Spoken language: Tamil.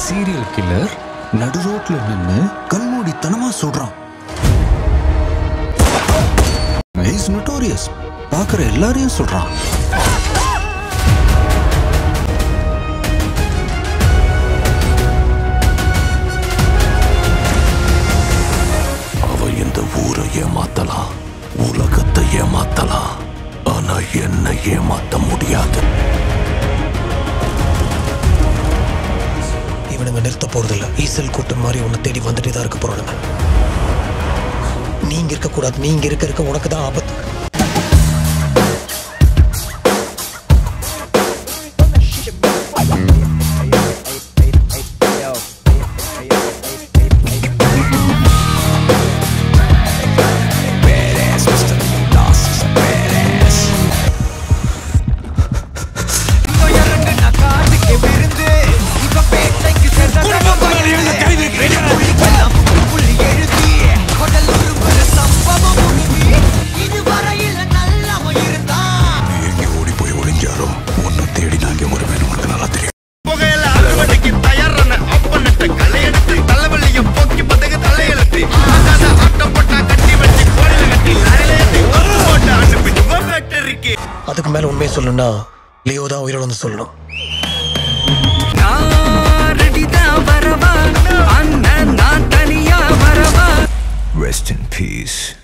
சீரியல் கில்லர் நடு ரோட்ல நின்னு கண்மூடித்தனமா சொல்றான் இஸ் நோட்டோரியஸ் பார்க்குற எல்லாரையும் சொல்றான் அவ இந்த ஊரை ஏமாத்தலாம் உலகத்தை ஏமாத்தலாம் ஆனா என்ன ஏமாத்த முடியாது இவனுங்க நிறுத்த போறதில்ல ஈசல் கூட்டம் மாதிரி உன்னை தேடி வந்துட்டே தான் இருக்க போறானுங்க நீங்க இருக்க கூடாது நீங்க இருக்க இருக்க உனக்கு தான் ஆபத்து நீ எங்கே ஓடி போய் ஒளிஞ்சாலும் உன்னை தேடி நான் இங்கே வருவேன் உனக்கு நல்லா தெரியும் புகையில அறுவடைக்கு தயாரான அப்பனட்ட கலையெடுத்து தலைவலிய போக்கி பதக தலையெழுத்து அதாத ஆட்டம் போட்டா கட்டி வச்சு கோயில கட்டி லாரில ஏத்தி கொத்து போட்டு அனுப்பிட்டு ஃபேக்டரிக்கு அதுக்கு மேல உண்மையை சொல்லணும்னா லியோ தான் உயிரோட வந்து சொல்லணும் வரவா அண்ணன் நான் தனியா வரவா ரெஸ்ட் இன் பீஸ்